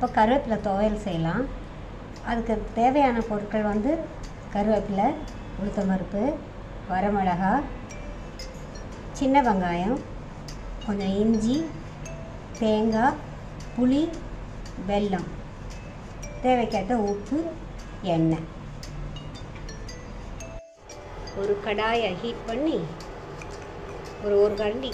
இப்போ கருவேப்பிலை துவையல் செய்யலாம் அதுக்கு தேவையான பொருட்கள் வந்து கருவேப்பிலை உளுத்தம்பருப்பு வரமிளகா சின்ன வெங்காயம் கொஞ்சம் இஞ்சி தேங்காய் புளி வெல்லம் தேவைக்கேற்ற உப்பு எண்ணெய் ஒரு கடாயை ஹீட் பண்ணி ஒரு ஒரு கரண்டி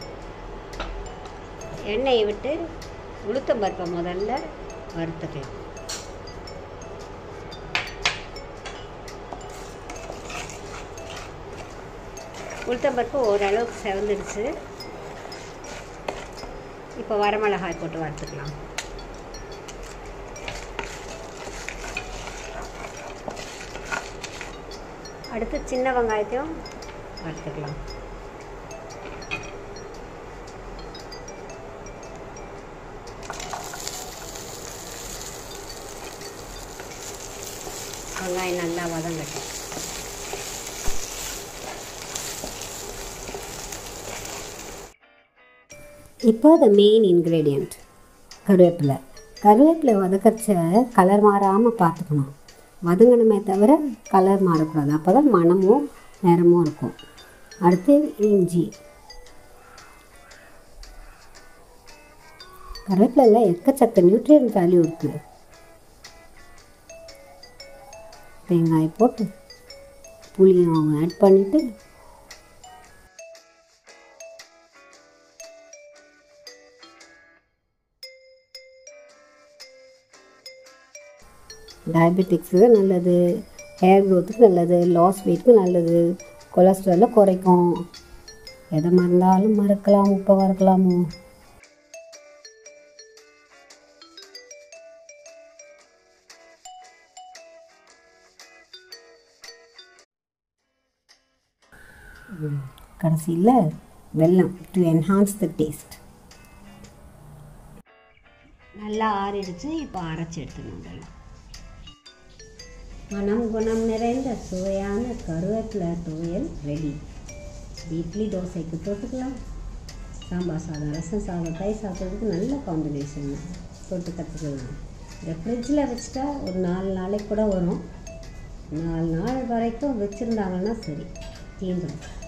எண்ணெயை விட்டு உளுத்தம்பருப்பை முதல்ல வறுத்துக்கலாம் உளுத்தம்பருப்பு ஓரளவுக்கு செவந்துடுச்சு இப்போ வரமிளகாய் போட்டு வறுத்துக்கலாம் அடுத்து சின்ன வெங்காயத்தையும் வறுத்துக்கலாம் வெங்காயம் நல்லா வதங்கட்டும் இப்போ த மெயின் இன்க்ரீடியண்ட் கருவேப்பிலை கருவேப்பிலை வதக்கச்ச கலர் மாறாமல் பார்த்துக்கணும் வதங்கணுமே தவிர கலர் மாறக்கூடாது அப்போ தான் மணமும் நிறமும் இருக்கும் அடுத்து இஞ்சி கருவேப்பிலையில் எக்கச்சக்க நியூட்ரியன் வேல்யூ இருக்குது தேங்காய் போட்டு புளியும் ஆட் பண்ணிவிட்டு டயபெட்டிக்ஸுக்கு நல்லது ஹேர் க்ரோத்துக்கு நல்லது லாஸ் வெயிட்க்கு நல்லது கொலஸ்ட்ராலை குறைக்கும் எதை மறந்தாலும் மறக்கலாம் உப்பை மறக்கலாமோ கடைசியில் வெல்லம் டு என்ஹான்ஸ் த டேஸ்ட் நல்லா ஆறிடுச்சு இப்போ அரைச்சி எடுத்துக்கணும் வெல்லம் மனம் குணம் நிறைந்த சுவையான கருவேப்பிலை துவையல் ரெடி இட்லி தோசைக்கு தொட்டுக்கலாம் சாம்பார் சாதம் ரசம் சாதம் தயிர் சாப்பிட்றதுக்கு நல்ல காம்பினேஷன் தொட்டு கற்றுக்கலாம் இதை ஃப்ரிட்ஜில் வச்சுட்டா ஒரு நாலு நாளைக்கு கூட வரும் நாலு நாள் வரைக்கும் வச்சுருந்தாங்கன்னா சரி தீந்துடும்